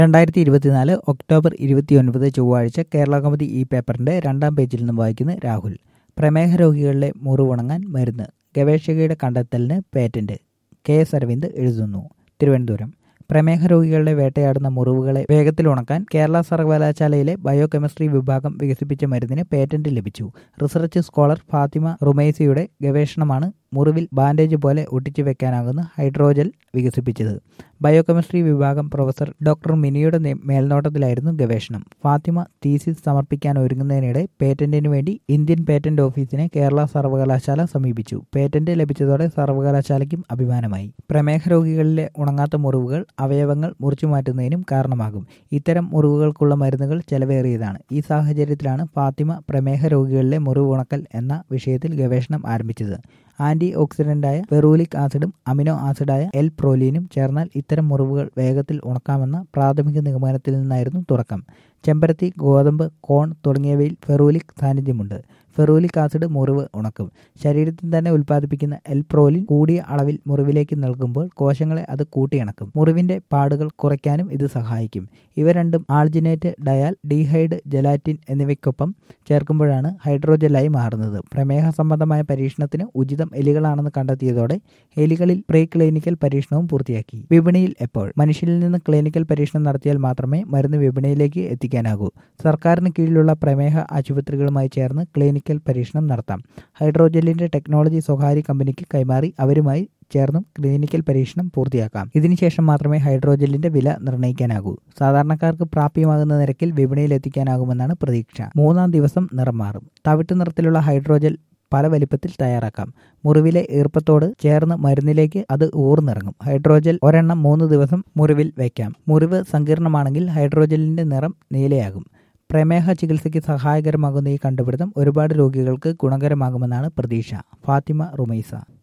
രണ്ടായിരത്തി ഇരുപത്തിനാല് ഒക്ടോബർ ഇരുപത്തിയൊൻപത് ചൊവ്വാഴ്ച കേരള കൗമുദി ഈ പേപ്പറിന്റെ രണ്ടാം പേജിൽ നിന്നും വായിക്കുന്ന രാഹുൽ പ്രമേഹ രോഗികളിലെ മുറിവുണങ്ങാൻ മരുന്ന് ഗവേഷകയുടെ കണ്ടെത്തലിന് പേറ്റന്റ് കെ എസ് അരവിന്ദ് എഴുതുന്നു തിരുവനന്തപുരം പ്രമേഹ രോഗികളുടെ വേട്ടയാടുന്ന മുറിവുകളെ വേഗത്തിൽ ഉണക്കാൻ കേരള സർവകലാശാലയിലെ ബയോകെമിസ്ട്രി വിഭാഗം വികസിപ്പിച്ച മരുന്നിന് പേറ്റന്റ് ലഭിച്ചു റിസർച്ച് സ്കോളർ ഫാത്തിമ റുമൈസിയുടെ ഗവേഷണമാണ് മുറിവിൽ ബാൻഡേജ് പോലെ ഒട്ടിച്ചു വെക്കാനാകുന്ന ഹൈഡ്രോജൽ വികസിപ്പിച്ചത് ബയോകെമിസ്ട്രി വിഭാഗം പ്രൊഫസർ ഡോക്ടർ മിനിയുടെ മേൽനോട്ടത്തിലായിരുന്നു ഗവേഷണം ഫാത്തിമ തീസിസ് സമർപ്പിക്കാൻ ഒരുങ്ങുന്നതിനിടെ പേറ്റന്റിനു വേണ്ടി ഇന്ത്യൻ പേറ്റന്റ് ഓഫീസിനെ കേരള സർവകലാശാല സമീപിച്ചു പേറ്റന്റ് ലഭിച്ചതോടെ സർവകലാശാലയ്ക്കും അഭിമാനമായി പ്രമേഹ രോഗികളിലെ ഉണങ്ങാത്ത മുറിവുകൾ അവയവങ്ങൾ മുറിച്ചു മാറ്റുന്നതിനും കാരണമാകും ഇത്തരം മുറിവുകൾക്കുള്ള മരുന്നുകൾ ചെലവേറിയതാണ് ഈ സാഹചര്യത്തിലാണ് ഫാത്തിമ പ്രമേഹ രോഗികളിലെ മുറിവ് ഉണക്കൽ എന്ന വിഷയത്തിൽ ഗവേഷണം ആരംഭിച്ചത് ആന്റി ഓക്സിഡന്റായ ഫെറൂലിക് ആസിഡും അമിനോ ആസിഡായ എൽ പ്രോലീനും ചേർന്നാൽ ഇത്തരം മുറിവുകൾ വേഗത്തിൽ ഉണക്കാമെന്ന പ്രാഥമിക നിഗമനത്തിൽ നിന്നായിരുന്നു തുടക്കം ചെമ്പരത്തി ഗോതമ്പ് കോൺ തുടങ്ങിയവയിൽ ഫെറൂലിക് സാന്നിധ്യമുണ്ട് ഫെറൂലിക് ആസിഡ് മുറിവ് ഉണക്കും ശരീരത്തിൽ തന്നെ ഉൽപ്പാദിപ്പിക്കുന്ന എൽ പ്രോലിൻ കൂടിയ അളവിൽ മുറിവിലേക്ക് നൽകുമ്പോൾ കോശങ്ങളെ അത് കൂട്ടിയിണക്കും മുറിവിന്റെ പാടുകൾ കുറയ്ക്കാനും ഇത് സഹായിക്കും ഇവ രണ്ടും ആൾജിനേറ്റ് ഡയാൽ ഡീഹൈഡ് ജലാറ്റിൻ എന്നിവയ്ക്കൊപ്പം ചേർക്കുമ്പോഴാണ് ഹൈഡ്രോജലായി മാറുന്നത് പ്രമേഹ സംബന്ധമായ പരീക്ഷണത്തിന് ഉചിതം എലികളാണെന്ന് കണ്ടെത്തിയതോടെ എലികളിൽ പ്രീ ക്ലിനിക്കൽ പരീക്ഷണവും പൂർത്തിയാക്കി വിപണിയിൽ എപ്പോൾ മനുഷ്യരിൽ നിന്ന് ക്ലിനിക്കൽ പരീക്ഷണം നടത്തിയാൽ മാത്രമേ മരുന്ന് വിപണിയിലേക്ക് എത്തിക്കാനാകൂ സർക്കാരിന് കീഴിലുള്ള പ്രമേഹ ആശുപത്രികളുമായി ചേർന്ന് ക്ലിനിക്കൽ പരീക്ഷണം നടത്താം ഹൈഡ്രോജലിന്റെ ടെക്നോളജി സ്വകാര്യ കമ്പനിക്ക് കൈമാറി അവരുമായി ചേർന്നും ക്ലിനിക്കൽ പരീക്ഷണം പൂർത്തിയാക്കാം ഇതിനുശേഷം മാത്രമേ ഹൈഡ്രോജലിന്റെ വില നിർണ്ണയിക്കാനാകൂ സാധാരണക്കാർക്ക് പ്രാപ്യമാകുന്ന നിരക്കിൽ വിപണിയിൽ എത്തിക്കാനാകുമെന്നാണ് പ്രതീക്ഷ മൂന്നാം ദിവസം നിറം മാറും തവിട്ട് നിറത്തിലുള്ള ഹൈഡ്രോജൽ പല വലിപ്പത്തിൽ തയ്യാറാക്കാം മുറിവിലെ ഈർപ്പത്തോട് ചേർന്ന് മരുന്നിലേക്ക് അത് ഊർന്നിറങ്ങും ഹൈഡ്രോജൽ ഒരെണ്ണം മൂന്ന് ദിവസം മുറിവിൽ വയ്ക്കാം മുറിവ് സങ്കീർണമാണെങ്കിൽ ഹൈഡ്രോജലിന്റെ നിറം നീലയാകും പ്രമേഹ ചികിത്സയ്ക്ക് സഹായകരമാകുന്ന ഈ കണ്ടുപിടുത്തം ഒരുപാട് രോഗികൾക്ക് ഗുണകരമാകുമെന്നാണ് പ്രതീക്ഷ ഫാത്തിമ റുമൈസ